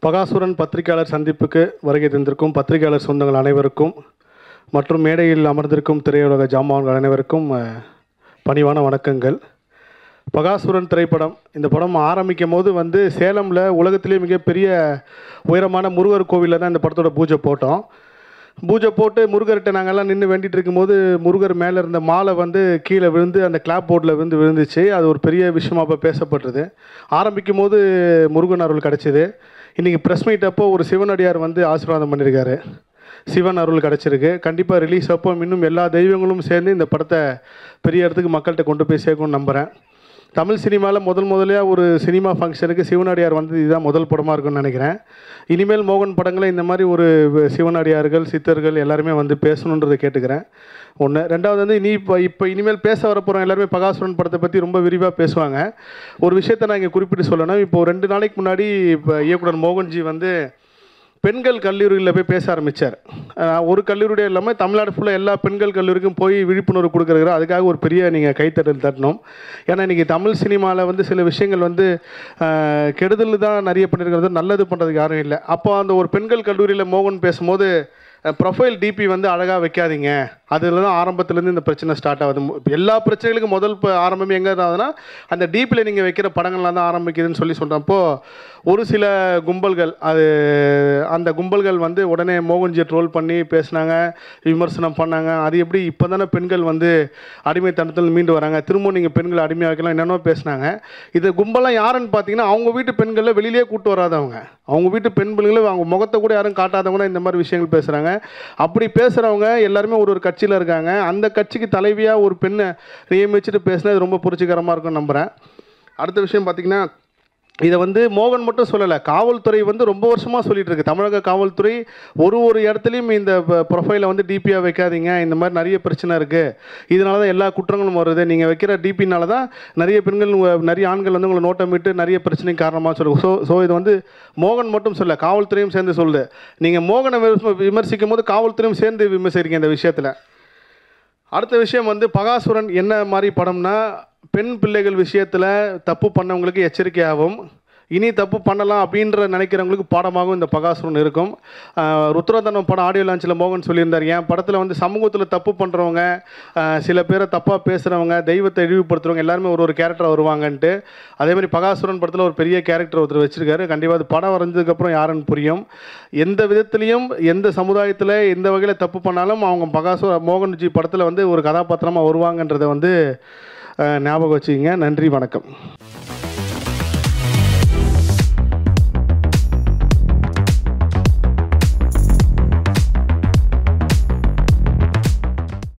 பகாசுரன் பத்திரிகையாளர் சந்திப்புக்கு வருகை தந்திருக்கும் பத்திரிகையாளர் சொந்தங்கள் அனைவருக்கும் மற்றும் மேடையில் அமர்ந்திருக்கும் திரையுலக ஜாமான்கள் அனைவருக்கும் அஹ், பணிவான வணக்கங்கள் பகாசுரன் திரைப்படம் இந்த படம் ஆரம்பிக்கும் போது வந்து சேலமில் உலகத்திலே மிகப்பெரிய உயரமான முருகர் கோவிலில் தான் இந்த படத்தோட பூஜை போட்டோம் பூஜை போட்டு முருகர்கிட்ட நாங்கள்லாம் நின்று வேண்டிட்டு இருக்கும்போது முருகர் மேலே இருந்த மாலை வந்து கீழே விழுந்து அந்த கிளாப் போர்டில் விழுந்து விழுந்துச்சு அது ஒரு பெரிய விஷயமா அப்போ பேசப்பட்டது ஆரம்பிக்கும் போது முருகன் அருள் கிடச்சிது இன்றைக்கி ப்ரெஸ் மீட் அப்போ ஒரு சிவனடியார் வந்து ஆசீர்வாதம் பண்ணியிருக்காரு சிவன் அருள் கிடச்சிருக்கு கண்டிப்பாக ரிலீஸ் அப்போ இன்னும் எல்லா தெய்வங்களும் சேர்ந்து இந்த படத்தை பெரிய இடத்துக்கு மக்கள்கிட்ட கொண்டு போய் சேர்க்கணும்னு நம்புகிறேன் தமிழ் சினிமாவில் முதல் முதலியாக ஒரு சினிமா ஃபங்க்ஷனுக்கு சிவனடியார் வந்து இதுதான் முதல் படமாக இருக்கும்னு நினைக்கிறேன் இனிமேல் மோகன் படங்களை இந்த மாதிரி ஒரு சிவனடியார்கள் சித்தர்கள் எல்லாருமே வந்து பேசணுன்றதை கேட்டுக்கிறேன் ஒன்று ரெண்டாவது வந்து இனி இப்போ இப்போ இனிமேல் பேச வரப்போகிறோம் எல்லாருமே பகாசுரன் படத்தை பற்றி ரொம்ப விரிவாக பேசுவாங்க ஒரு விஷயத்தை நான் இங்கே குறிப்பிட்டு சொல்லணும் இப்போ ரெண்டு நாளைக்கு முன்னாடி இப்போ இயக்குனர் மோகன்ஜி வந்து பெண்கள் கல்லூரியில் போய் பேச ஆரம்பித்தார் ஒரு கல்லூரியே இல்லாமல் தமிழ்நாடு ஃபுல்லாக எல்லா பெண்கள் கல்லூரிக்கும் போய் விழிப்புணர்வு கொடுக்குறாரு அதுக்காக ஒரு பெரிய நீங்கள் கைத்தட்டல் தட்டணும் ஏன்னா இன்றைக்கி தமிழ் சினிமாவில் வந்து சில விஷயங்கள் வந்து அஹ், கெடுதல் தான் நிறைய பண்ணியிருக்கிறது நல்லது பண்ணுறதுக்கு யாரும் இல்லை அப்போ அந்த ஒரு பெண்கள் கல்லூரியில் மோகன் பேசும்போது ப்ரொஃபைல் டிபி வந்து அழகாக வைக்காதீங்க அதில் தான் ஆரம்பத்துலேருந்து இந்த பிரச்சனை ஸ்டார்ட் ஆகுது மு- எல்லா பிரச்சனைகளுக்கும் முதல் இப்போ ஆரம்பமே எங்கே ஆகுதுன்னா அந்த டிபியில் நீங்கள் வைக்கிற படங்கள்லாம் தான் ஆரம்பிக்குதுன்னு சொல்லி சொல்கிறப்போ ஒரு சில கும்பல்கள் அது அந்த கும்பல்கள் வந்து உடனே மோகன்ஜியை ட்ரோல் பண்ணி பேசினாங்க விமர்சனம் பண்ணாங்க அது எப்படி இப்போ தானே பெண்கள் வந்து அடிமைத்தனத்தில் மீண்டு வராங்க திரும்ப நீங்கள் பெண்களை அடிமை வைக்கலாம் என்னென்னோ பேசினாங்க இது கும்பலாம் யாருன்னு பார்த்தீங்கன்னா அவங்க வீட்டு பெண்களை வெளியிலே கூட்டு வராதவங்க அவங்க வீட்டு பெண் பிள்ளைங்களை அவங்க முகத்தை கூட யாரும் காட்டாதவங்க தான் இந்த மாதிரி விஷயங்கள் பேசுகிறாங்க அப்படி பேசுகிறவங்க எல்லாருமே ஒரு ஒரு கட்சியில் இருக்காங்க அந்த கட்சிக்கு தலைவியாக ஒரு பெண்ணை நியமிச்சுட்டு பேசினா இது ரொம்ப புரட்சிகரமாக இருக்கும்னு நம்புகிறேன் அடுத்த விஷயம் பார்த்தீங்கன்னா இதை வந்து மோகன் மட்டும் சொல்லலை காவல்துறை வந்து ரொம்ப வருஷமாக சொல்லிட்டு இருக்கு தமிழக காவல்துறை ஒரு ஒரு இடத்துலையும் இந்த ப்ரொஃபைலை வந்து டிபியாக வைக்காதீங்க இந்த மாதிரி நிறைய பிரச்சனை இருக்குது இதனால தான் எல்லா குற்றங்களும் வருது நீங்கள் வைக்கிற டிபினால தான் நிறைய பெண்கள் உங்க- நிறைய ஆண்கள் வந்து உங்களை நோட்டமிட்டு நிறைய பிரச்சனைக்கு காரணமாக சொல்லுங்க ஸோ ஸோ இது வந்து மோகன் மட்டும் சொல்ல காவல்துறையும் சேர்ந்து சொல்லுது நீங்கள் மோகனை விமர்ச- விமர்சிக்கும் போது காவல்துறையும் சேர்ந்து விமர்சிக்கிறீங்க இந்த விஷயத்தில் அடுத்த விஷயம் வந்து பகாசுரன் என்ன மாதிரி படம்னா பெண் பிள்ளைகள் விஷயத்தில் தப்பு பண்ணவங்களுக்கு எச்சரிக்கையாகவும் இனி தப்பு பண்ணலாம் அப்படின்ற நினைக்கிறவங்களுக்கு பாடமாகவும் இந்த பகாசுரன் இருக்கும் ஆஹ் ருத்ரதனம் படம் ஆடியோ லான்ச்சில் மோகன் சொல்லியிருந்தார் என் படத்தில் வந்து சமூகத்தில் தப்பு பண்ணுறவங்க சில பேரை தப்பாக பேசுகிறவங்க தெய்வத்தை இழிவுபடுத்துறவங்க எல்லாருமே ஒரு ஒரு கேரக்டர் வருவாங்கன்ட்டு அதே மாதிரி பகாசுரன் படத்தில் ஒரு பெரிய கேரக்டர் ஒருத்தர் வச்சிருக்காரு கண்டிப்பாக அது படம் வரைஞ்சதுக்கப்புறம் யாருன்னு புரியும் எந்த விதத்துலையும் எந்த சமுதாயத்தில் எந்த வகையில் தப்பு பண்ணாலும் அவங்க பகாசுர மோகன்ஜி படத்தில் வந்து ஒரு கதாபாத்திரமாக வருவாங்கன்றதை வந்து அஹ், ஞாபகம் வச்சுக்கிங்க நன்றி வணக்கம்